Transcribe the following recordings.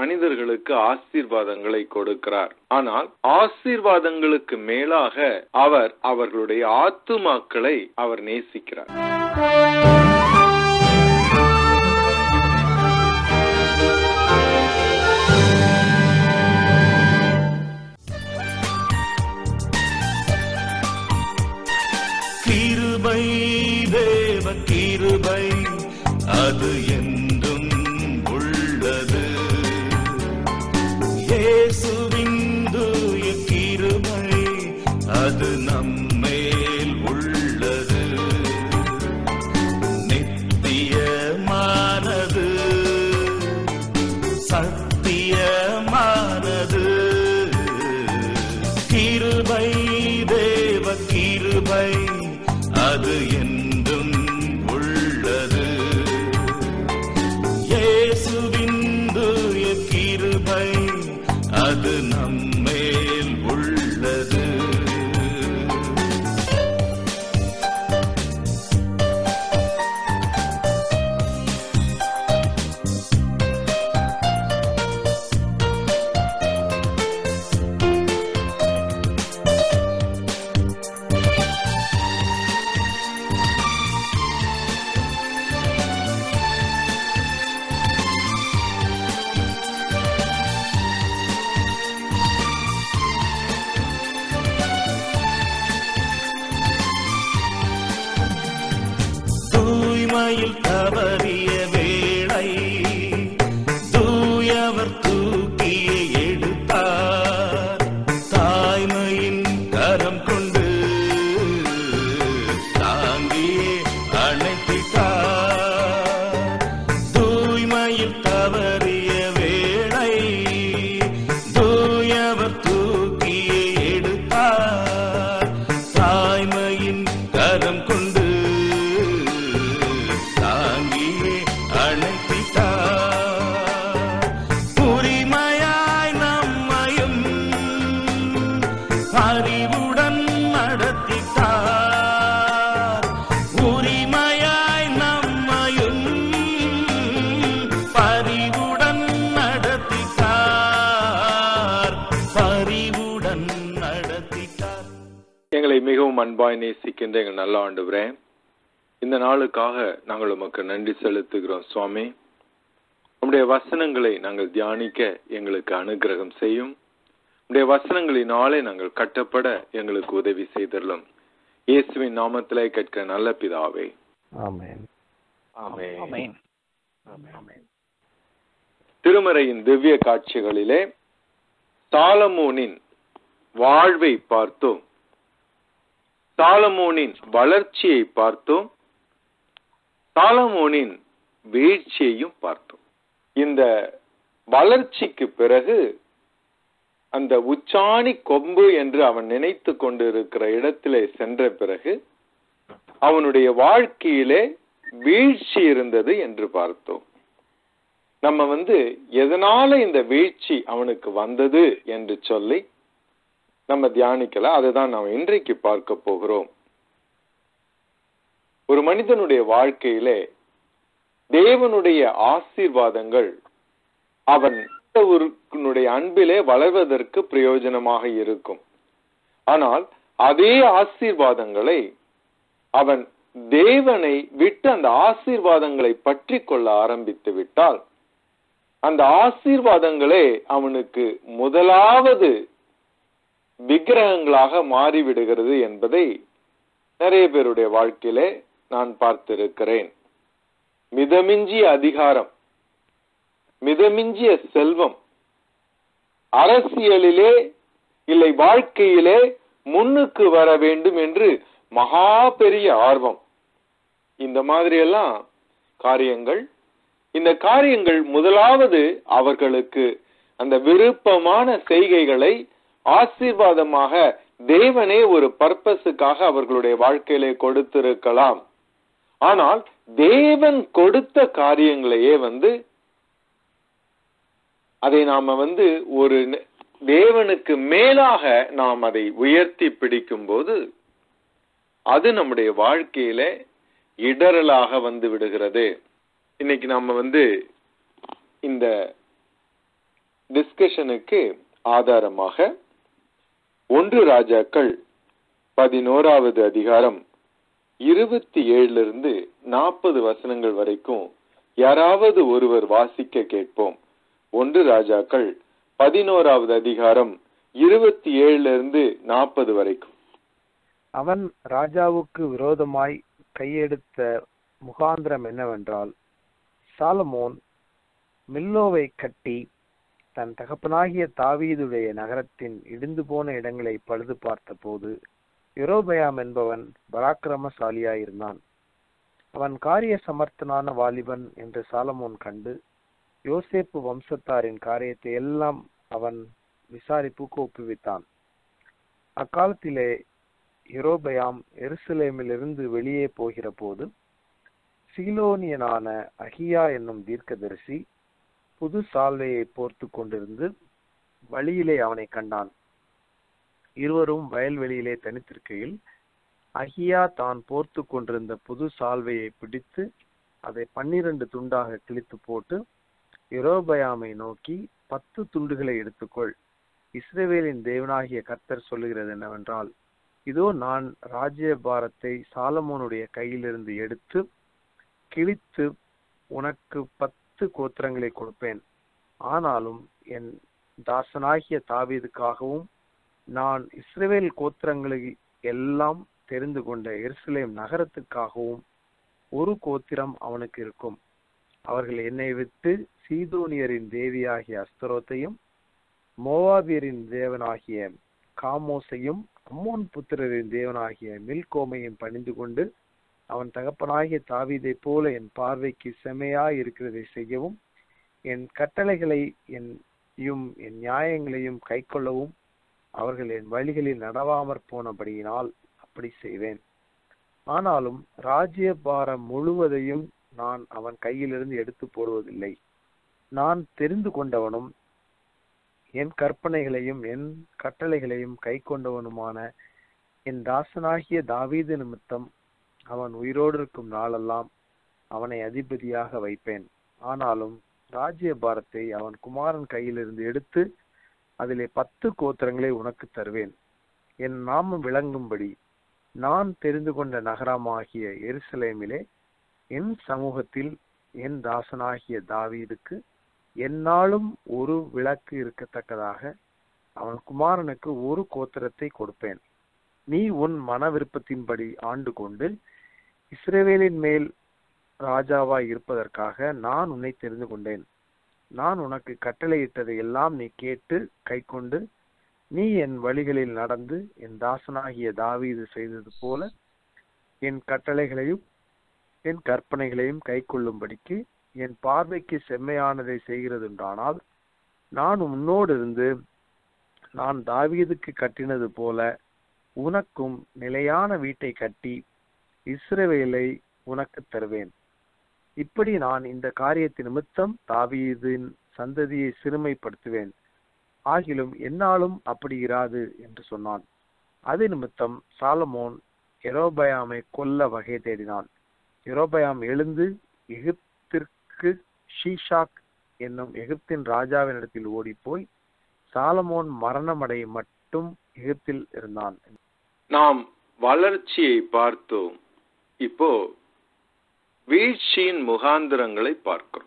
மனிதர்களுக்கு ஆசீர்வாதங்களை கொடுக்கிறார் ஆனால் ஆசீர்வாதங்களுக்கு மேலாக அவர் அவர்களுடைய ஆத்துமாக்களை அவர் நேசிக்கிறார் கிருபை தேவ கிருபை அது என்றும் உள்ளது இயேசுவின் தூய கிருபை அது நம்மேல் உள்ளது நித்தியமானது சத்தியமானது கிருபை தேவ கிருபை அது என்றும் உள்ளது இயேசுவின் தூய கிருபை அது நம்மேல் உள்ளது தூய்மையில் தவறிய வேளை தூயவர் தூக்கிய எடுத்தார் தாய்மையின் கரம் கொண்டு தாங்கியே அணைத்திட்டார் தூய்மையில் தவறிய வேளை தூயவர் தூக்கிய எடுத்தார் தாய்மையின் கரம் கொண்டு தாங்கியே அணைத்திட்டார் உரிமையாய் நம்மையும் அறிவுடன் நடத்திட்டார் உரிமையாய் நம்மையும் பரிவுடன் நடத்திட்டார் பரிவுடன் நடத்திட்டார் எங்களை மிகவும் அன்பாய் நேசிக்கின்ற எங்கள் நல்ல ஆண்டவரே இந்த நாளுக்காக நாங்கள் உமக்கு நன்றி செலுத்துகிறோம் சுவாமி உம்முடைய வசனங்களை நாங்கள் தியானிக்க எங்களுக்கு அனுகிரகம் செய்யும் உம்முடைய வசனங்களினாலே நாங்கள் கட்டப்பட எங்களுக்கு உதவி செய்தரலும் இயேசுவின் நாமத்திலே கேட்க நல்ல பிதாவே ஆமென் ஆமென் திருமறையின் திவ்ய காட்சிகளிலே சாலமோனின் வாழ்வை பார்த்தோம் சாலமோனின் வளர்ச்சியை பார்த்தோம் சாலமோனின் வீழ்ச்சியையும் பார்த்தோம் இந்த வளர்ச்சிக்கு பிறகு அந்த உச்சாணி கொம்பு என்று அவன் நினைத்து கொண்டிருக்கிற இடத்திலே சென்ற பிறகு அவனுடைய வாழ்க்கையிலே வீழ்ச்சி இருந்தது என்று பார்த்தோம் நம்ம வந்து எதனால இந்த வீழ்ச்சி அவனுக்கு வந்தது என்று சொல்லி நம்ம தியானிக்கல அதுதான் நாம் இன்றைக்கு பார்க்க போகிறோம் ஒரு மனிதனுடைய வாழ்க்கையிலே தேவனுடைய ஆசீர்வாதங்கள் அவன் ஒருவனுடைய அன்பிலே வளர்வதற்கு பிரயோஜனமாக இருக்கும் ஆனால் அதே ஆசீர்வாதங்களை அவன் தேவனை விட்டு அந்த ஆசீர்வாதங்களை பற்றி கொள்ள ஆரம்பித்து விட்டால் அந்த ஆசீர்வாதங்களே அவனுக்கு முதலாவது விக்கிரகங்களாக மாறிவிடுகிறது என்பதை நிறைய பேருடைய வாழ்க்கையிலே நான் பார்த்திருக்கிறேன் மிதமிஞ்சிய அதிகாரம் மிதமிஞ்சிய செல்வம் அரசியலிலே இல்லை வாழ்க்கையிலே முன்னுக்கு வர வேண்டும் என்று மகா பெரிய ஆர்வம் இந்த மாதிரி எல்லாம் காரியங்கள் இந்த காரியங்கள் முதலாவது அவர்களுக்கு அந்த விருப்பமான செய்கைகளை ஆசீர்வாதமாக தேவனே ஒரு பர்பஸுக்காக அவர்களுடைய வாழ்க்கையிலே கொடுத்திருக்கலாம் ஆனால் தேவன் கொடுத்த காரியங்களையே வந்து அதை நாம வந்து ஒரு ந- தேவனுக்கு மேலாக நாம் அதை உயர்த்தி பிடிக்கும் போது அது நம்முடைய வாழ்க்கையில இடரலாக வந்து விடுகிறது இன்னைக்கு நாம வந்து இந்த டிஸ்கஷனுக்கு ஆதாரமாக ஒன்று ராஜாக்கள் பதினோராவது அதிகாரம் இருபத்தி ஏழுல இருந்து நாற்பது வசனங்கள் வரைக்கும் யாராவது ஒருவர் வாசிக்க கேட்போம் ஒன்று ராஜாக்கள் பதினோராவது அதிகாரம் இருபத்தி ஏழுல இருந்து நாற்பது வரைக்கும் அவன் ராஜாவுக்கு விரோதமாய் கையெடுத்த முகாந்திரம் என்னவென்றால் சாலமோன் மில்லோவை கட்டி தன் தகப்பனாகிய தாவீதுடைய நகரத்தின் இடிந்து போன இடங்களை பழுது பார்த்தபோது யெரொபெயாம் என்பவன் பராக்கிரமசாலியாயிருந்தான் அவன் காரிய சமர்த்தனான வாலிபன் என்று சாலமோன் கண்டு யோசேப்பு வம்சத்தாரின் காரியத்தை எல்லாம் அவன் விசாரிப்புக்கு ஒப்புவித்தான் அக்காலத்திலே யெரொபெயாம் எருசலேமிலிருந்து வெளியே போகிற போது சீலோனியனான அகியா என்னும் தீர்க்கதரிசி புது சால்வையை போர்த்து கொண்டிருந்து வழியிலே அவனை கண்டான் இருவரும் வயல்வெளியிலே தனித்திருக்கையில் அகியா தான் போர்த்து கொண்டிருந்த புது சால்வையை பிடித்து அதை பன்னிரண்டு துண்டாக கிழித்து போட்டு யெரொபெயாமை நோக்கி பத்து துண்டுகளை எடுத்துக்கொள் இஸ்ரவேலின் தேவனாகிய கர்த்தர் சொல்லுகிறது என்னவென்றால் இதோ நான் ராஜ்யபாரத்தை சாலமோனுடைய கையிலிருந்து எடுத்து கிழித்து உனக்கு பத்து கோத்திரங்களை கொடுப்பேன் ஆனாலும் என் தாசனாகிய தாவீதுக்காகவும் நான் இஸ்ரவேல் கோத்திரங்களை எல்லாம் தெரிந்து கொண்ட எருசலேம் நகரத்துக்காகவும் ஒரு கோத்திரம் அவனுக்கு இருக்கும் அவர்கள் என்னை விட்டு சீதோனியரின் தேவியாகிய அஸ்தரோத்தையும் மோவாபியரின் தேவனாகிய காமோசையும் அம்மோன் புத்திரரின் தேவனாகிய மில்கோமையும் பணிந்து கொண்டு அவன் தகப்பனாகிய தாவீதைப் போல என் பார்வைக்கு செமையாய் இருக்கிறதை செய்யவும் என் கட்டளைகளை என் என் நியாயங்களையும் கைக்கொள்ளவும் அவர்கள் என் வழிகளில் நடவாமற் போனபடியினால் அப்படி செய்வேன் ஆனாலும் ராஜ்யபாரம் முழுவதையும் நான் அவன் கையிலிருந்து எடுத்து போடுவதில்லை நான் தெரிந்து கொண்டவனும் என் கற்பனைகளையும் என் கட்டளைகளையும் கை கொண்டவனுமான என் தாசனாகிய தாவீது நிமித்தம் அவன் உயிரோடு இருக்கும் நாளெல்லாம் அவனை அதிபதியாக வைப்பேன் ஆனாலும் ராஜ்யபாரத்தை அவன் குமாரன் கையிலிருந்து எடுத்து அதிலே பத்து கோத்திரங்களை உனக்கு தருவேன் என் நாமம் விளங்கும்படி நான் தெரிந்து கொண்ட நகரமாகிய எருசலேமிலே என் சமூகத்தில் என் தாசனாகிய தாவீதுக்கு என்னாலும் ஒரு விளக்கு இருக்கத்தக்கதாக அவன் குமாரனுக்கு ஒரு கோத்திரத்தை கொடுப்பேன் நீ உன் மன விருப்பத்தின்படி ஆண்டு கொண்டு இஸ்ரேவேலின் மேல் ராஜாவாய் இருப்பதற்காக நான் உன்னை தெரிந்து கொண்டேன் நான் உனக்கு கட்டளையிட்டதை எல்லாம் நீ கேட்டு கைக்கொண்டு நீ என் வழிகளில் நடந்து என் தாசனாகிய தாவீது செய்தது போல என் கட்டளைகளையும் என் கற்பனைகளையும் கைக்கொள்ளும்படிக்கு என் பார்வைக்கு செம்மையானதை செய்கிறதுண்டானால் நான் உன்னோடு இருந்து நான் தாவீதுக்கு கட்டினது போல உனக்கும் நிலையான வீட்டை கட்டி இஸ்ரவேலை உனக்கு தருவேன் இப்படி நான் இந்த காரியத்தின் நிமித்தம் தாவீதின் சந்ததியை சிறுமைப்படுத்துவேன் ஆகிலும் என்னாலும் அப்படி இராது என்று சொன்னான் அது நிமித்தம் சாலமோன் எரோபயாமை கொல்ல வகை தேடினான் எரோபயாம் எழுந்து எகிப்திற்கு ஷீஷாக் என்னும் எகிப்தின் ராஜாவினிடத்தில் ஓடிப்போய் சாலமோன் மரணமடைய மட்டும் எகிப்தில் இருந்தான் நாம் வளர்ச்சியை பார்த்தோம் இப்போ வீழ்ச்சியின் முகாந்திரங்களை பார்க்கிறோம்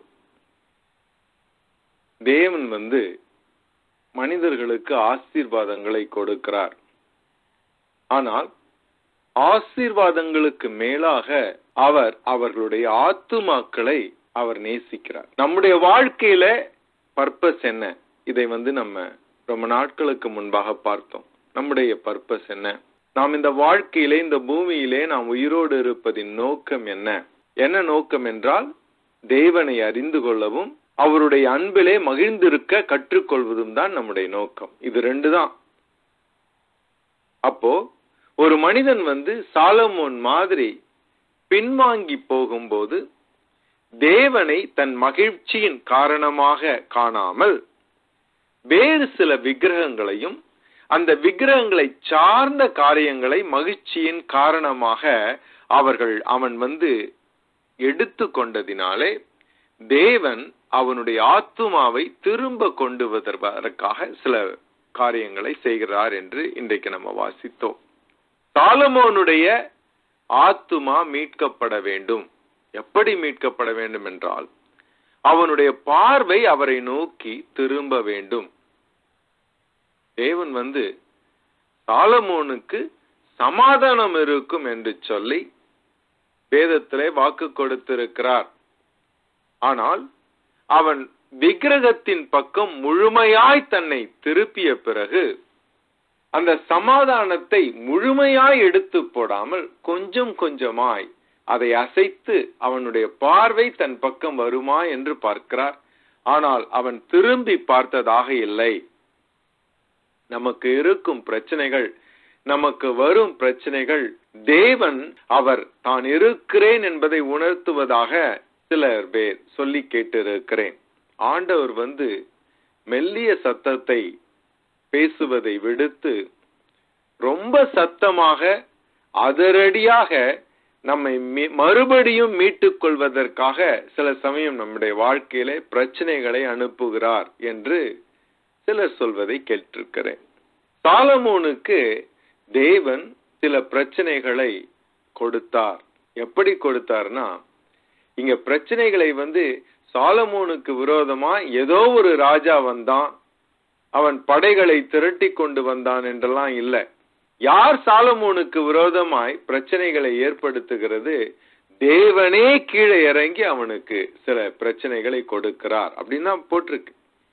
தேவன் வந்து மனிதர்களுக்கு ஆசீர்வாதங்களை கொடுக்கிறார் ஆனால் ஆசீர்வாதங்களுக்கு மேலாக அவர் அவர்களுடைய ஆத்துமாக்களை அவர் நேசிக்கிறார் நம்முடைய வாழ்க்கையில பர்பஸ் என்ன இதை வந்து நம்ம ரொம்ப நாட்களுக்கு முன்பாக பார்த்தோம் நம்முடைய பர்பஸ் என்ன நாம் இந்த வாழ்க்கையிலே இந்த பூமியிலே நாம் உயிரோடு இருப்பதின் நோக்கம் என்ன என்ன நோக்கம் என்றால் தேவனை அறிந்து கொள்ளவும் அவருடைய அன்பிலே மகிழ்ந்திருக்க கற்றுக்கொள்வதும் தான் நம்முடைய நோக்கம் இது ரெண்டு தான் அப்போ ஒரு மனிதன் வந்து சாலமோன் மாதிரி பின்வாங்கி போகும்போது தேவனை தன் மகிழ்ச்சியின் காரணமாக காணாமல் வேறு சில விக்கிரகங்களையும் அந்த விக்கிரகங்களை சார்ந்த காரியங்களை மகிழ்ச்சியின் காரணமாக அவர்கள் அவன் வந்து எடுத்து கொண்டதினாலே தேவன் அவனுடைய ஆத்துமாவை திரும்ப கொண்டு வருவதற்காக சில காரியங்களை செய்கிறார் என்று இன்றைக்கு நம்ம வாசித்தோம் சாலமோனுடைய ஆத்துமா மீட்கப்பட வேண்டும் எப்படி மீட்கப்பட வேண்டும் என்றால் அவனுடைய பார்வை அவரை நோக்கி திரும்ப வேண்டும் தேவன் வந்து சாலமோனுக்கு சமாதானம் இருக்கும் என்று சொல்லி வேதத்திலே வாக்கு கொடுத்திருக்கிறார் ஆனால் அவன் விக்கிரகத்தின் பக்கம் முழுமையாய் தன்னை திருப்பிய பிறகு அந்த சமாதானத்தை முழுமையாய் எடுத்து போடாமல் கொஞ்சம் கொஞ்சமாய் அதை அசைத்து அவனுடைய பார்வை தன் பக்கம் வருமா என்று பார்க்கிறார் ஆனால் அவன் திரும்பி பார்த்ததாக இல்லை நமக்கு இருக்கும் பிரச்சனைகள் நமக்கு வரும் பிரச்சனைகள் தேவன் அவர் தான் இருக்கிறேன் என்பதை உணர்த்துவதாக சிலர் பேர் சொல்லி கேட்டிருக்கிறேன் ஆண்டவர் வந்து மெல்லிய சத்தத்தை பேசுவதை விடுத்து ரொம்ப சத்தமாக அதிரடியாக நம்மை மீ- மறுபடியும் மீட்டுக் கொள்வதற்காக சில சமயம் நம்முடைய வாழ்க்கையிலே பிரச்சனைகளை அனுப்புகிறார் என்று சிலர் சொல்வதை கேட்டிருக்கிறேன் சாலமோனுக்கு தேவன் சில பிரச்சனைகளை கொடுத்தார் எப்படி கொடுத்தார்னா இங்க பிரச்சனைகளை வந்து சாலமோனுக்கு விரோதமா ஏதோ ஒரு ராஜா வந்தான் அவன் படைகளை திரட்டி கொண்டு வந்தான் என்றெல்லாம் இல்ல யார் சாலமோனுக்கு விரோதமாய் பிரச்சனைகளை ஏற்படுத்துகிறது தேவனே கீழே இறங்கி அவனுக்கு சில பிரச்சனைகளை கொடுக்கிறார் அப்படின்னு தான் போட்டிருக்கு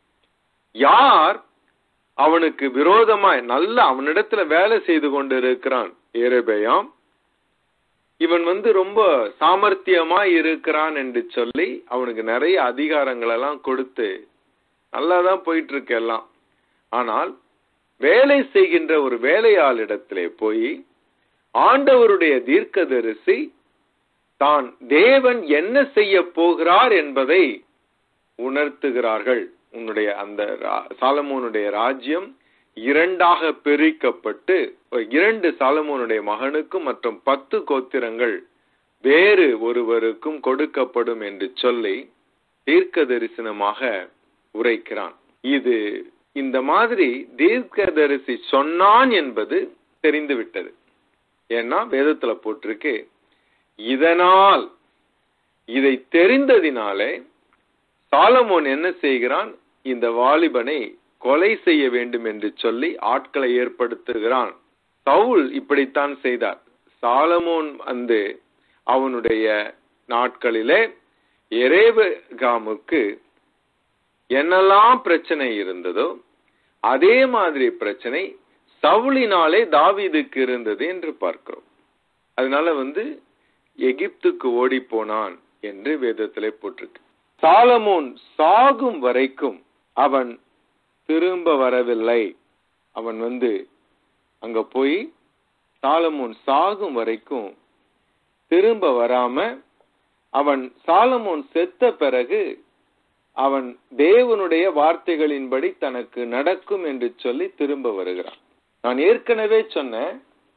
யார் அவனுக்கு விரோதமாய் நல்ல அவனிடத்துல வேலை செய்து கொண்டு இருக்கிறான் ஏரபயாம் இவன் வந்து ரொம்ப சாமர்த்தியமா இருக்கிறான் என்று சொல்லி அவனுக்கு நிறைய அதிகாரங்கள் எல்லாம் கொடுத்து நல்லாதான் போயிட்டு இருக்கு எல்லாம் ஆனால் வேலை செய்கின்ற ஒரு வேலையாளிடத்திலே போய் ஆண்டவருடைய தீர்க்கதரிசி தான் தேவன் என்ன செய்ய போகிறார் என்பதை உணர்த்துகிறார்கள் உன்னுடைய அந்த ரா- சாலமோனுடைய ராஜ்யம் இரண்டாக பிரிக்கப்பட்டு இரண்டு சாலமோனுடைய மகனுக்கும் மற்றும் பத்து கோத்திரங்கள் வேறு ஒருவருக்கும் கொடுக்கப்படும் என்று சொல்லி தீர்க்க தரிசனமாக உரைக்கிறான் இது இந்த மாதிரி தீர்க்கதரிசி சொன்னான் என்பது தெரிந்து விட்டது ஏன்னா வேதத்துல போட்டிருக்கு இதனால் இதை தெரிந்ததினாலே சாலமோன் என்ன செய்கிறான் இந்த வாலிபனை கொலை செய்ய வேண்டும் என்று சொல்லி ஆட்களை ஏற்படுத்துகிறான் சவுல் இப்படித்தான் செய்தார் சாலமோன் வந்து அவனுடைய நாட்களிலே எரேபகாமுக்கு என்னெல்லாம் பிரச்சனை இருந்ததோ அதே மாதிரி பிரச்சனை சவுலினாலே தாவீதுக்கு இருந்தது என்று பார்க்கிறோம் அதனால வந்து எகிப்துக்கு ஓடி போனான் என்று வேதத்திலே போட்டிருக்கு சாலமோன் சாகும் வரைக்கும் அவன் திரும்ப வரவில்லை அவன் வந்து அங்க போய் சாலமோன் சாகும் வரைக்கும் திரும்ப வராம அவன் சாலமோன் செத்த பிறகு அவன் தேவனுடைய வார்த்தைகளின்படி தனக்கு நடக்கும் என்று சொல்லி திரும்ப வருகிறான் நான் ஏற்கனவே சொன்னேன்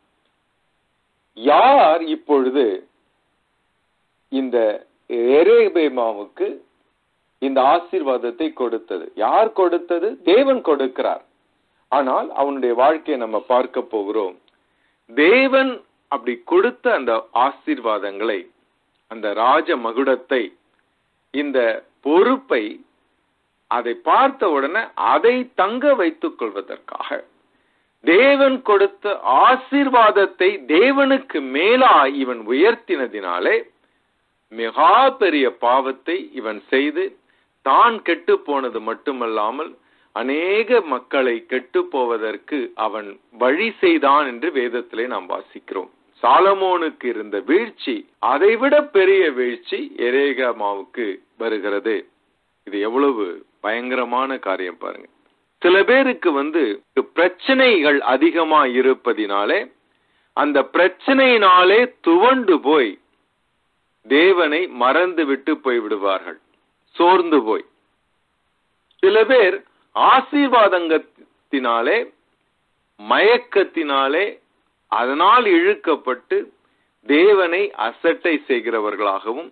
யார் இப்பொழுது இந்த எரேபேமாவுக்கு இந்த ஆசீர்வாதத்தை கொடுத்தது யார் கொடுத்தது தேவன் கொடுக்கிறார் ஆனால் அவனுடைய வாழ்க்கையை நம்ம பார்க்க போகிறோம் தேவன் அப்படி கொடுத்த அந்த ஆசீர்வாதங்களை அந்த ராஜ மகுடத்தை இந்த பொறுப்பை அதை பார்த்த உடனே அதை தங்க வைத்துக் கொள்வதற்காக தேவன் கொடுத்த ஆசீர்வாதத்தை தேவனுக்கு மேலா இவன் உயர்த்தினதினாலே மிகா பெரிய பாவத்தை இவன் செய்து தான் கெட்டு போனது மட்டுமல்லாமல் அநேக மக்களை கெட்டு போவதற்கு அவன் வழி செய்தான் என்று வேதத்திலே நாம் வாசிக்கிறோம் சாலமோனுக்கு இருந்த வீழ்ச்சி அதைவிட பெரிய வீழ்ச்சி எரேகமாவுக்கு வருகிறது இது எவ்வளவு பயங்கரமான காரியம் பாருங்க சில பேருக்கு வந்து பிரச்சனைகள் அதிகமா இருப்பதினாலே அந்த பிரச்சனையினாலே துவண்டு போய் தேவனை மறந்து விட்டு போய் விடுவார்கள் சோர்ந்து போய் சில பேர் ஆசீர்வாதங்கத்தினாலே மயக்கத்தினாலே அதனால் இழுக்கப்பட்டு தேவனை அசட்டை செய்கிறவர்களாகவும்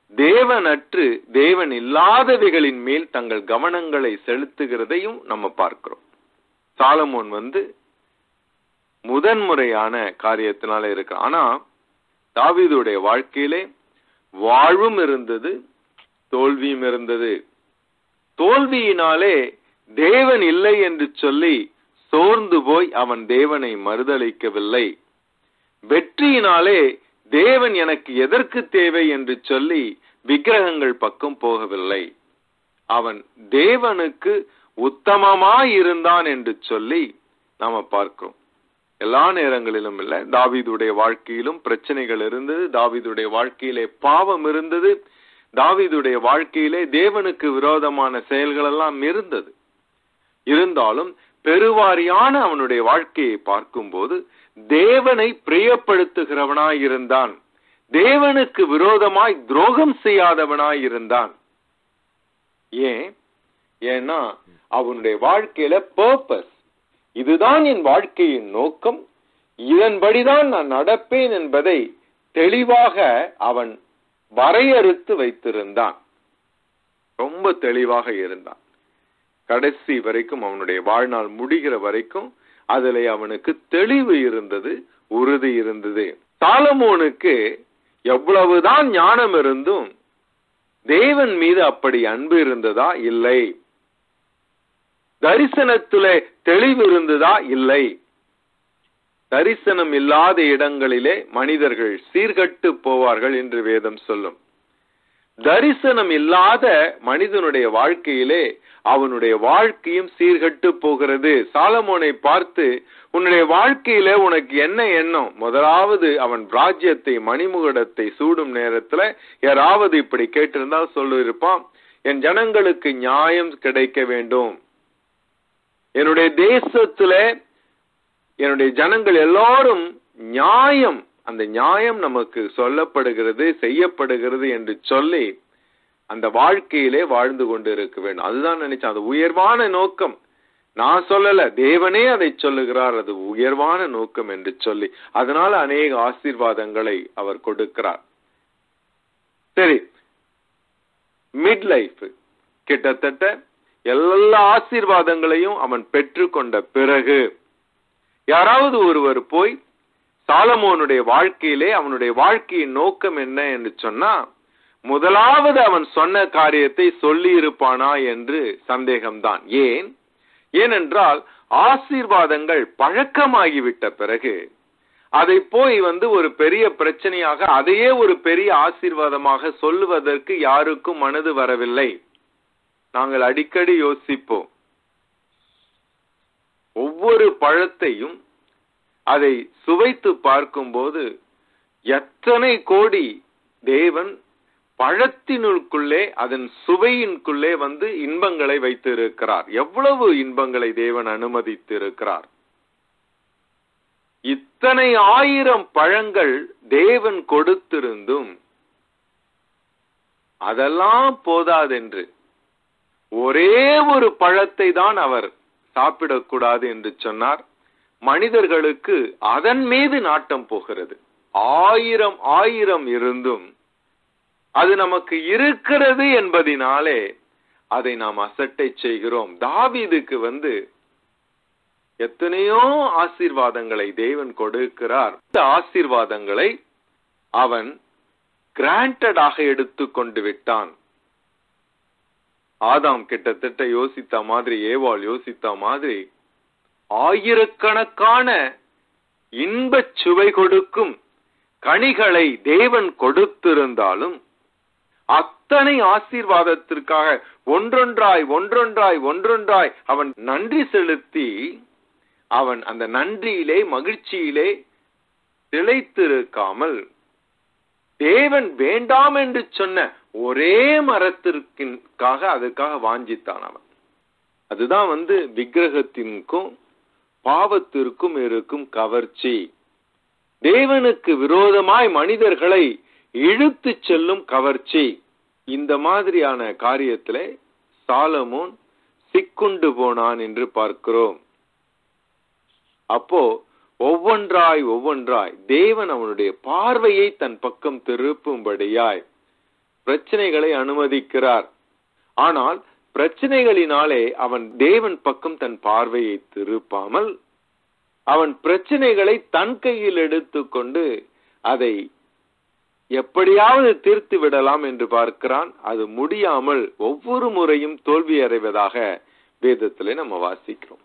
தேவனற்று தேவன் இல்லாதவைகளின் மேல் தங்கள் கவனங்களை செலுத்துகிறதையும் நம்ம பார்க்கிறோம் சாலமோன் வந்து முதன்முறையான காரியத்தினால இருக்கு ஆனா தாவீதுடைய வாழ்க்கையிலே வாழ்வும் இருந்தது தோல்வியும் இருந்தது தோல்வியினாலே தேவன் இல்லை என்று சொல்லி சோர்ந்து போய் அவன் தேவனை மறுதளிக்கவில்லை வெற்றியினாலே தேவன் எனக்கு எதற்கு தேவை என்று சொல்லி விக்கிரகங்கள் பக்கம் போகவில்லை அவன் தேவனுக்கு உத்தமமாய் இருந்தான் என்று சொல்லி நாம பார்க்கிறோம் எல்லா நேரங்களிலும் இல்ல தாவீதுடைய வாழ்க்கையிலும் பிரச்சனைகள் இருந்தது தாவீதுடைய வாழ்க்கையிலே பாவம் இருந்தது தாவீதுடைய வாழ்க்கையிலே தேவனுக்கு விரோதமான செயல்கள் எல்லாம் இருந்தது இருந்தாலும் பெருவாரியான அவனுடைய வாழ்க்கையை பார்க்கும்போது தேவனை பிரியப்படுத்துகிறவனாய் இருந்தான் தேவனுக்கு விரோதமாய் துரோகம் செய்யாதவனாய் இருந்தான் ஏன் ஏன்னா அவனுடைய வாழ்க்கையில பர்பஸ் இதுதான் என் வாழ்க்கையின் நோக்கம் இதன்படிதான் நான் நடப்பேன் என்பதை தெளிவாக அவன் வரையறுத்து வைத்திருந்தான் ரொம்ப தெளிவாக இருந்தான் கடைசி வரைக்கும் அவனுடைய வாழ்நாள் முடிகிற வரைக்கும் அதிலே அவனுக்கு தெளிவு இருந்தது உறுதி இருந்தது சாலமோனுக்கு எவ்வளவுதான் ஞானம் இருந்தும் தேவன் மீது அப்படி அன்பு இருந்ததா இல்லை தரிசனத்திலே தெளிவு இருந்ததா இல்லை தரிசனம் இல்லாத இடங்களிலே மனிதர்கள் சீர்கட்டு போவார்கள் என்று வேதம் சொல்லும் தரிசனம் இல்லாத மனிதனுடைய வாழ்க்கையிலே அவனுடைய வாழ்க்கையும் சீர்கட்டு போகிறது சாலமோனை பார்த்து உன்னுடைய வாழ்க்கையில உனக்கு என்ன எண்ணம் முதலாவது அவன் ராஜ்யத்தை மணிமுகடத்தை சூடும் நேரத்துல யாராவது இப்படி கேட்டிருந்தா சொல்லிருப்பான் என் ஜனங்களுக்கு நியாயம் கிடைக்க வேண்டும் என்னுடைய தேசத்துல என்னுடைய ஜனங்கள் எல்லாரும் நியாயம் அந்த நியாயம் நமக்கு சொல்லப்படுகிறது செய்யப்படுகிறது என்று சொல்லி அந்த வாழ்க்கையிலே வாழ்ந்து கொண்டு இருக்க வேண்டும் அதுதான் நினைச்சேன் அது உயர்வான நோக்கம் நான் சொல்லல தேவனே அதை சொல்லுகிறார் அது உயர்வான நோக்கம் என்று சொல்லி அதனால அநேக ஆசீர்வாதங்களை அவர் கொடுக்கிறார் சரி மிட் லைஃப் கிட்டத்தட்ட எல்லா ஆசீர்வாதங்களையும் அவன் பெற்றுக்கொண்ட பிறகு யாராவது ஒருவர் போய் சாலமோனுடைய வாழ்க்கையிலே அவனுடைய வாழ்க்கையின் நோக்கம் என்ன என்று சொன்னா முதலாவது அவன் சொன்ன காரியத்தை சொல்லி இருப்பானா என்று சந்தேகம்தான் ஏன் ஏனென்றால் ஆசீர்வாதங்கள் பழக்கமாகிவிட்ட பிறகு அதை போய் வந்து ஒரு பெரிய பிரச்சனையாக அதையே ஒரு பெரிய ஆசீர்வாதமாக சொல்லுவதற்கு யாருக்கும் மனது வரவில்லை நாங்கள் அடிக்கடி யோசிப்போம் ஒவ்வொரு பழத்தையும் அதை சுவைத்து பார்க்கும்போது எத்தனை கோடி தேவன் பழத்தினுக்குள்ளே அதன் சுவையின்குள்ளே வந்து இன்பங்களை வைத்து இருக்கிறார் எவ்வளவு இன்பங்களை தேவன் அனுமதித்து இருக்கிறார் இத்தனை ஆயிரம் பழங்கள் தேவன் கொடுத்திருந்தும் அதெல்லாம் போதாதென்று ஒரே ஒரு பழத்தை தான் அவர் சாப்பிடக்கூடாது என்று சொன்னார் மனிதர்களுக்கு அதன் மீது நாட்டம் போகிறது ஆயிரம் ஆயிரம் இருந்தும் அது நமக்கு இருக்கிறது என்பதினாலே அதை நாம் அசட்டை செய்கிறோம் தாவீதுக்கு வந்து எத்தனையோ ஆசீர்வாதங்களை தேவன் கொடுக்கிறார் இந்த ஆசீர்வாதங்களை அவன் கிராண்டடாக எடுத்து கொண்டு விட்டான் ஆதாம் கிட்டத்தட்ட யோசித்த மாதிரி ஏவாள் யோசித்த மாதிரி ஆயிரக்கணக்கான இன்பச் சுவை கொடுக்கும் கனிகளை தேவன் கொடுத்திருந்தாலும் அத்தனை ஆசீர்வாதத்திற்காக ஒன்றொன்றாய் ஒன்றொன்றாய் ஒன்றொன்றாய் அவன் நன்றி செலுத்தி அவன் அந்த நன்றியிலே மகிழ்ச்சியிலே திளைத்திருக்காமல் தேவன் வேண்டாம் என்று சொன்ன ஒரே மரத்திற்காக அதுக்காக வாஞ்சித்தான் அவன் அதுதான் வந்து விக்கிரகத்திற்கும் பாவத்திற்கும் இருக்கும் கவர்ச்சி தேவனுக்கு விரோதமாய் மனிதர்களை இழுத்து செல்லும் கவர்ச்சி இந்த மாதிரியான காரியத்திலே சாலமோன் சிக்குண்டு போனான் என்று பார்க்கிறோம் அப்போ ஒவ்வொன்றாய் ஒவ்வொன்றாய் தேவன் அவனுடைய பார்வையை தன் பக்கம் திருப்பும்படியாய் பிரச்சனைகளை அனுமதிக்கிறார் ஆனால் பிரச்சனைகளினாலே அவன் தேவன் பக்கம் தன் பார்வையை திருப்பாமல் அவன் பிரச்சனைகளை தன் கையில் எடுத்துக்கொண்டு அதை எப்படியாவது தீர்த்து விடலாம் என்று பார்க்கிறான் அது முடியாமல் ஒவ்வொரு முறையும் தோல்வி அடைவதாக வேதத்திலே நம்ம வாசிக்கிறோம்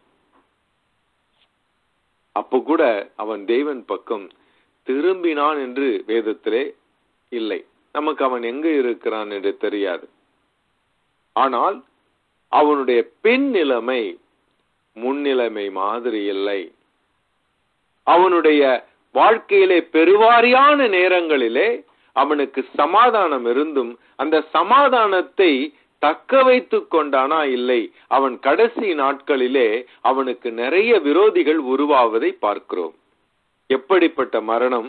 அப்போ கூட அவன் தேவன் பக்கம் திரும்பினான் என்று வேதத்திலே இல்லை நமக்கு அவன் எங்க இருக்கிறான் என்று தெரியாது ஆனால் அவனுடைய பின் நிலைமை முன்னிலைமை மாதிரி இல்லை அவனுடைய வாழ்க்கையிலே பெருவாரியான நேரங்களிலே அவனுக்கு சமாதானம் இருந்தும் அந்த சமாதானத்தை தக்க வைத்துக் கொண்டானா இல்லை அவன் கடைசி நாட்களிலே அவனுக்கு நிறைய விரோதிகள் உருவாவதை பார்க்கிறோம் எப்படிப்பட்ட மரணம்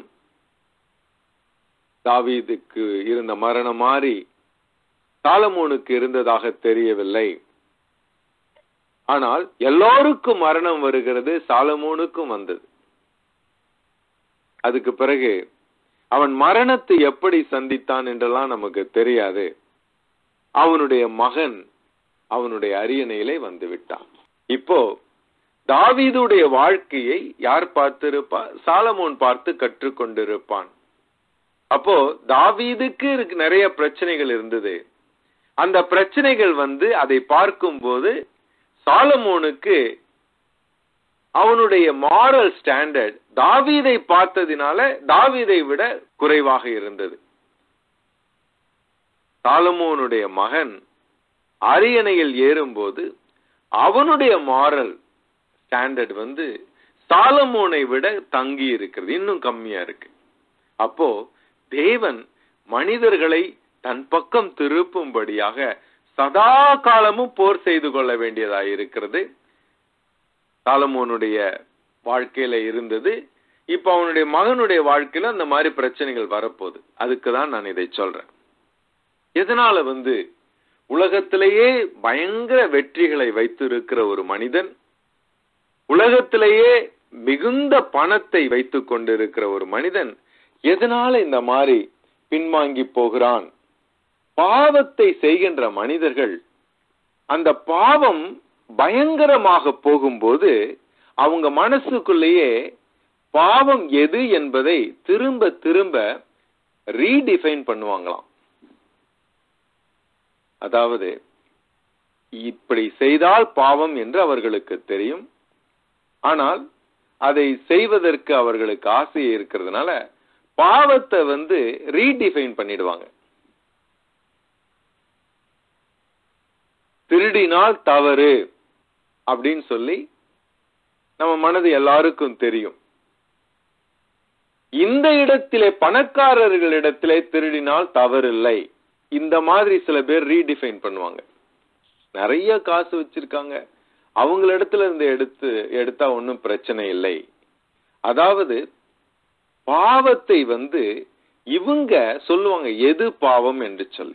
தாவீதுக்கு இருந்த மரணம் மாறி சாலமோனுக்கு இருந்ததாக தெரியவில்லை ஆனால் எல்லோருக்கும் மரணம் வருகிறது சாலமோனுக்கும் வந்தது அதுக்கு பிறகு அவன் மரணத்தை எப்படி சந்தித்தான் என்றெல்லாம் நமக்கு தெரியாது அவனுடைய மகன் அவனுடைய அரியணையிலே வந்து விட்டான் இப்போ தாவீதுடைய வாழ்க்கையை யார் பார்த்திருப்பா சாலமோன் பார்த்து கற்றுக்கொண்டிருப்பான் அப்போ தாவீதுக்கு இருக்கு நிறைய பிரச்சனைகள் இருந்தது அந்த பிரச்சனைகள் வந்து அதை பார்க்கும்போது சாலமோனுக்கு அவனுடைய மாரல் ஸ்டாண்டர்ட் தாவீதை பார்த்ததினால தாவீதை விட குறைவாக இருந்தது சாலமோனுடைய மகன் அரியணையில் ஏறும்போது அவனுடைய மாரல் ஸ்டாண்டர்ட் வந்து சாலமோனை விட தங்கி இருக்கிறது இன்னும் கம்மியா இருக்கு அப்போ தேவன் மனிதர்களை தன் பக்கம் திருப்பும்படியாக சதா காலமும் போர் செய்து கொள்ள வேண்டியதாக இருக்கிறது சாலமோனுடைய வாழ்க்கையில இருந்தது இப்ப அவனுடைய மகனுடைய வாழ்க்கையில அந்த மாதிரி பிரச்சனைகள் வரப்போகுது அதுக்கு தான் நான் இதை சொல்றேன் எதனால வந்து உலகத்திலேயே பயங்கர வெற்றிகளை வைத்திருக்கிற ஒரு மனிதன் உலகத்திலேயே மிகுந்த பணத்தை வைத்துக் கொண்டிருக்கிற ஒரு மனிதன் எதனால இந்த மாதிரி பின்வாங்கி போகிறான் பாவத்தை செய்கின்ற மனிதர்கள் அந்த பாவம் பயங்கரமாக போகும்போது அவங்க மனசுக்குள்ளேயே பாவம் எது என்பதை திரும்ப திரும்ப ரீடிஃபைன் பண்ணுவாங்களாம் அதாவது இப்படி செய்தால் பாவம் என்று அவர்களுக்கு தெரியும் ஆனால் அதை செய்வதற்கு அவர்களுக்கு ஆசை இருக்கிறதுனால பாவத்தை வந்து ரீடிஃபைன் பண்ணிடுவாங்க திருடினால் தவறு அப்படின்னு சொல்லி நம்ம மனது எல்லாருக்கும் தெரியும் இந்த இடத்திலே பணக்காரர்களிடத்திலே திருடினால் தவறில்லை இந்த மாதிரி சில பேர் ரீடிஃபைன் பண்ணுவாங்க நிறைய காசு வச்சிருக்காங்க அவங்களிடத்துல இருந்து எடுத்து எடுத்தா ஒன்றும் பிரச்சனை இல்லை அதாவது பாவத்தை வந்து இவங்க சொல்லுவாங்க எது பாவம் என்று சொல்லி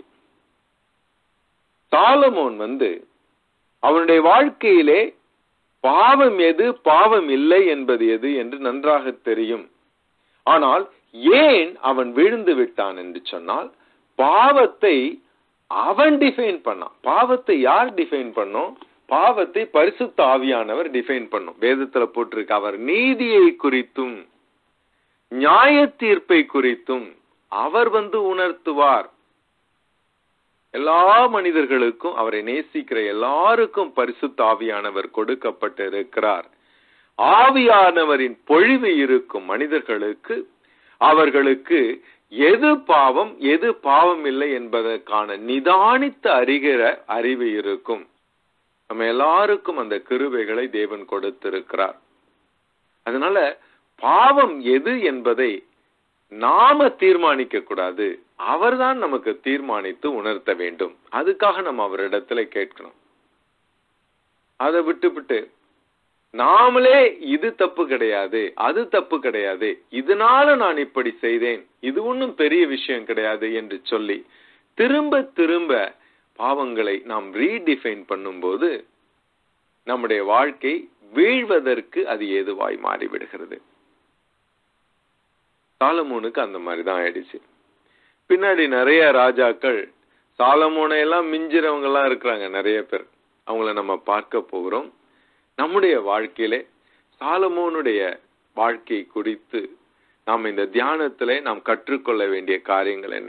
சாலமோன் வந்து அவனுடைய வாழ்க்கையிலே பாவம் எது பாவம் இல்லை என்பது எது என்று நன்றாக தெரியும் ஆனால் ஏன் அவன் விழுந்து விட்டான் என்று சொன்னால் பாவத்தை அவன் டிஃபைன் பண்ணான் பாவத்தை யார் டிஃபைன் பண்ணோம் பாவத்தை பரிசுத்த ஆவியானவர் டிஃபைன் பண்ணும் வேதத்துல போட்டிருக்கு அவர் நீதியை குறித்தும் நியாய தீர்ப்பை குறித்தும் அவர் வந்து உணர்த்துவார் எல்லா மனிதர்களுக்கும் அவரை நேசிக்கிற எல்லாருக்கும் பரிசுத்த ஆவியானவர் கொடுக்கப்பட்டிருக்கிறார் ஆவியானவரின் பொழிவு இருக்கும் மனிதர்களுக்கு அவர்களுக்கு எது பாவம் எது பாவம் இல்லை என்பதற்கான நிதானித்து அறிகிற அறிவு இருக்கும் நம்ம எல்லாருக்கும் அந்த கிருபைகளை தேவன் கொடுத்திருக்கிறார் அதனால பாவம் எது என்பதை நாம தீர்மானிக்க கூடாது அவர்தான் நமக்கு தீர்மானித்து உணர்த்த வேண்டும் அதுக்காக நம்ம அவரிடத்துல கேட்கணும் அதை விட்டுவிட்டு நாமளே இது தப்பு கிடையாது அது தப்பு கிடையாது இதனால நான் இப்படி செய்தேன் இது ஒன்றும் பெரிய விஷயம் கிடையாது என்று சொல்லி திரும்ப திரும்ப பாவங்களை நாம் ரீடிஃபைன் பண்ணும்போது நம்முடைய வாழ்க்கை வீழ்வதற்கு அது ஏதுவாய் மாறிவிடுகிறது சாலமோனுக்கு அந்த மாதிரி தான் ஆயிடுச்சு பின்னாடி நிறைய ராஜாக்கள் சாலமோனை எல்லாம் மிஞ்சிறவங்க எல்லாம் இருக்கிறாங்க நிறைய பேர் அவங்கள நம்ம பார்க்க போகிறோம் நம்முடைய வாழ்க்கையிலே சாலமோனுடைய வாழ்க்கை குறித்து நாம் இந்த தியானத்திலே நாம் கற்றுக்கொள்ள வேண்டிய காரியங்கள் என்ன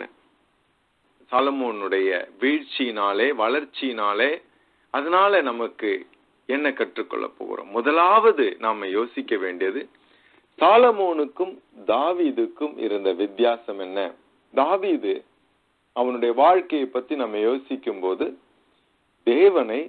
சாலமோனுடைய வீழ்ச்சியினாலே வளர்ச்சியினாலே அதனால நமக்கு என்ன கற்றுக்கொள்ள போகிறோம் முதலாவது நாம யோசிக்க வேண்டியது சாலமோனுக்கும் தாவீதுக்கும் இருந்த வித்தியாசம் என்ன தாவீது அவனுடைய வாழ்க்கையை பத்தி நம்ம யோசிக்கும் போது தேவனை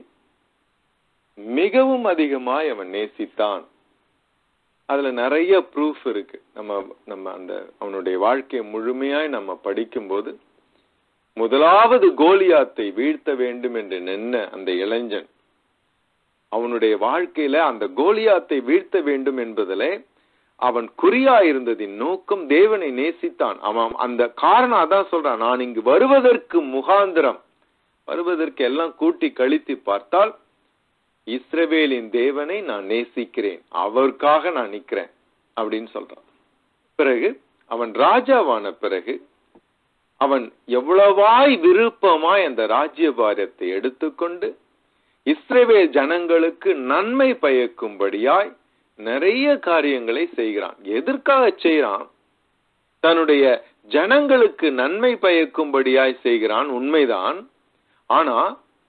மிகவும் அதிகமாய் அவன் நேசித்தான் அதுல நிறைய ப்ரூஃப் இருக்கு நம்ம நம்ம அந்த அவனுடைய வாழ்க்கையை முழுமையாய் நம்ம படிக்கும்போது முதலாவது கோலியாத்தை வீழ்த்த வேண்டும் என்று நின்ன அந்த இளைஞன் அவனுடைய வாழ்க்கையில அந்த கோலியாத்தை வீழ்த்த வேண்டும் என்பதிலே அவன் குறியா இருந்ததின் நோக்கம் தேவனை நேசித்தான் அவன் அந்த காரணம் அதான் சொல்றான் நான் இங்கு வருவதற்கு முகாந்திரம் வருவதற்கு எல்லாம் கூட்டி கழித்து பார்த்தால் இஸ்ரவேலின் தேவனை நான் நேசிக்கிறேன் அவருக்காக நான் நிக்கிறேன் அப்படின்னு சொல்றான் பிறகு அவன் ராஜாவான பிறகு அவன் எவ்வளவாய் விருப்பமாய் அந்த ராஜ்யபாரத்தை எடுத்துக்கொண்டு இஸ்ரவேல் ஜனங்களுக்கு நன்மை பயக்கும்படியாய் நிறைய காரியங்களை செய்கிறான் எதற்காக செய்கிறான் தன்னுடைய ஜனங்களுக்கு நன்மை பயக்கும்படியாய் செய்கிறான் உண்மைதான் ஆனா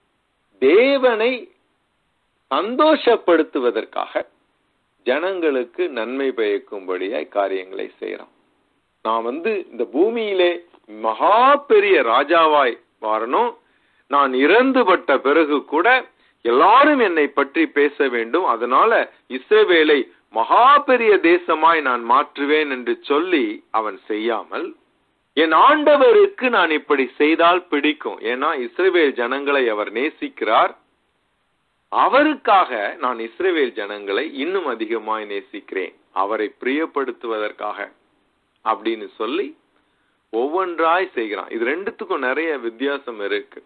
தேவனை சந்தோஷப்படுத்துவதற்காக ஜனங்களுக்கு நன்மை பயக்கும்படியாய் காரியங்களை செய்யறான் நான் வந்து இந்த பூமியிலே மகா பெரிய ராஜாவாய் வரணும் நான் இறந்துபட்ட பிறகு கூட எல்லாரும் என்னை பற்றி பேச வேண்டும் அதனால இஸ்ரவேலை மகா பெரிய தேசமாய் நான் மாற்றுவேன் என்று சொல்லி அவன் செய்யாமல் என் ஆண்டவருக்கு நான் இப்படி செய்தால் பிடிக்கும் ஏன்னா இஸ்ரவேல் ஜனங்களை அவர் நேசிக்கிறார் அவருக்காக நான் இஸ்ரவேல் ஜனங்களை இன்னும் அதிகமாய் நேசிக்கிறேன் அவரை பிரியப்படுத்துவதற்காக அப்படின்னு சொல்லி ஒவ்வொன்றாய் செய்கிறான் இது ரெண்டுத்துக்கும் நிறைய வித்தியாசம் இருக்கு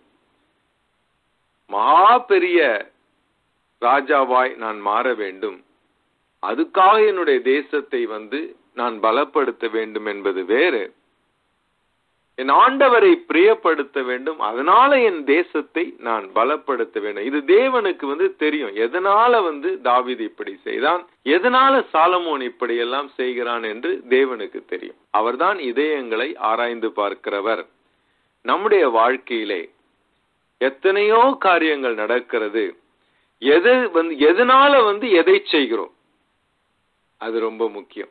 மகா பெரிய ராஜாவாய் நான் மாற வேண்டும் அதுக்காக என்னுடைய தேசத்தை வந்து நான் பலப்படுத்த வேண்டும் என்பது வேறு என் ஆண்டவரை பிரியப்படுத்த வேண்டும் அதனால என் தேசத்தை நான் பலப்படுத்த வேண்டும் இது தேவனுக்கு வந்து தெரியும் எதனால வந்து தாவீது இப்படி செய்தான் எதனால சாலமோன் இப்படி எல்லாம் செய்கிறான் என்று தேவனுக்கு தெரியும் அவர்தான் இதயங்களை ஆராய்ந்து பார்க்கிறவர் நம்முடைய வாழ்க்கையிலே எத்தனையோ காரியங்கள் நடக்கிறது எது வந்து எதனால வந்து எதை செய்கிறோம் அது ரொம்ப முக்கியம்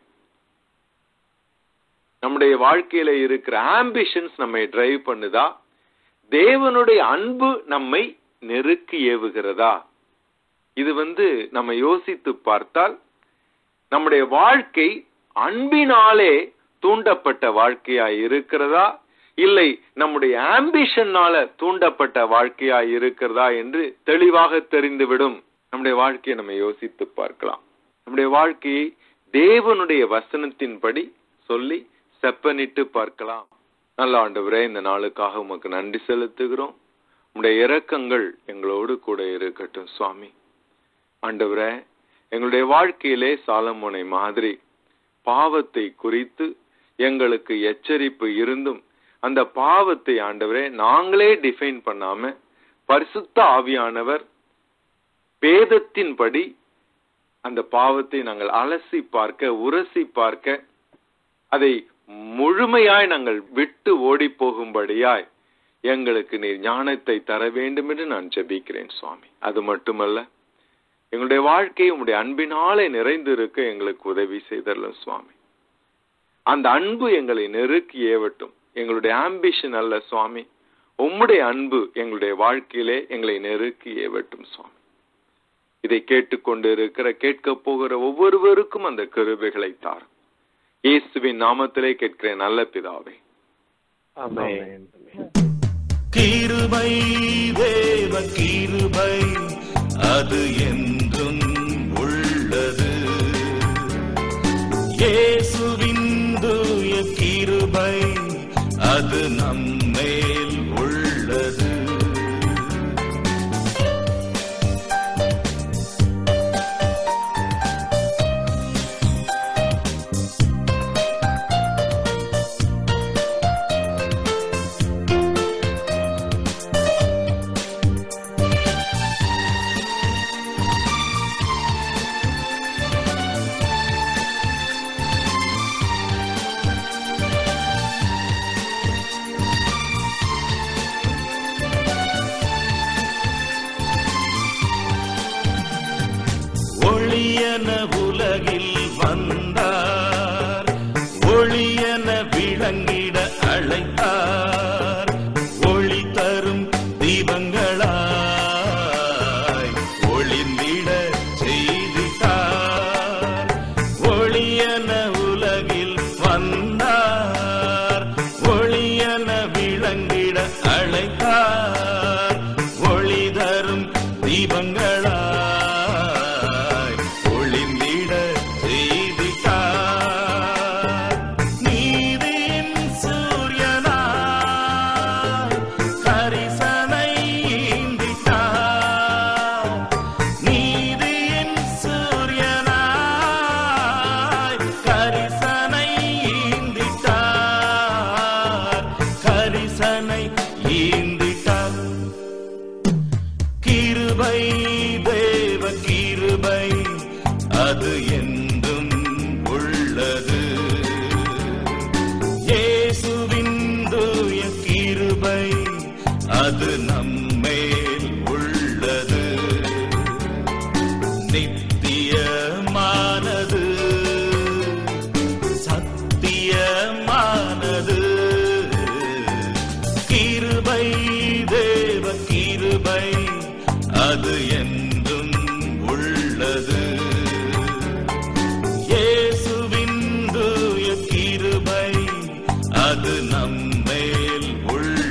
நம்முடைய வாழ்க்கையில இருக்கிற ஆம்பிஷன்ஸ் நம்மை டிரைவ் பண்ணுதா தேவனுடைய அன்பு நம்மை நெருக்கி ஏவுகிறதா இது வந்து நம்ம யோசித்து பார்த்தால் நம்முடைய வாழ்க்கை அன்பினாலே தூண்டப்பட்ட வாழ்க்கையாய் இருக்கிறதா இல்லை நம்முடைய ஆம்பிஷன்னால தூண்டப்பட்ட வாழ்க்கையாய் இருக்கிறதா என்று தெளிவாக தெரிந்துவிடும் நம்முடைய வாழ்க்கையை நம்ம யோசித்து பார்க்கலாம் நம்முடைய வாழ்க்கையை தேவனுடைய வசனத்தின்படி சொல்லி செப்பனிட்டு பார்க்கலாம் நல்ல ஆண்டவரே இந்த நாளுக்காக உமக்கு நன்றி செலுத்துகிறோம் உங்களுடைய இரக்கங்கள் எங்களோடு கூட இருக்கட்டும் சுவாமி ஆண்டவரே எங்களுடைய வாழ்க்கையிலே சாலமோனை மாதிரி பாவத்தை குறித்து எங்களுக்கு எச்சரிப்பு இருந்தும் அந்த பாவத்தை ஆண்டவரே நாங்களே டிஃபைன் பண்ணாம பரிசுத்த ஆவியானவர் வேதத்தின்படி அந்த பாவத்தை நாங்கள் அலசி பார்க்க உரசி பார்க்க அதை முழுமையாய் நாங்கள் விட்டு ஓடி போகும்படியாய் எங்களுக்கு நீர் ஞானத்தை தர வேண்டும் என்று நான் ஜெபிக்கிறேன் சுவாமி அது மட்டுமல்ல எங்களுடைய வாழ்க்கை உங்களுடைய அன்பினாலே நிறைந்திருக்க எங்களுக்கு உதவி செய்தரலும் சுவாமி அந்த அன்பு எங்களை நெருக்கி ஏவட்டும் எங்களுடைய ஆம்பிஷன் அல்ல சுவாமி உம்முடைய அன்பு எங்களுடைய வாழ்க்கையிலே எங்களை நெருக்கி ஏவட்டும் சுவாமி இதை கேட்டுக்கொண்டு இருக்கிற கேட்க போகிற ஒவ்வொருவருக்கும் அந்த கருவைகளை தாரும் இயேசுவின் நாமத்திலே கேட்கிறேன் நல்ல பிதாவே ஆமென் கிருபை தேவ கிருபை அது என்றும் உள்ளது இயேசுவின் தூய கிருபை அது நம்மேல் உள்ளது அது என்றும் உள்ளது இயேசுவின் தூய கிருபை அது நம்மேல் உள்ளது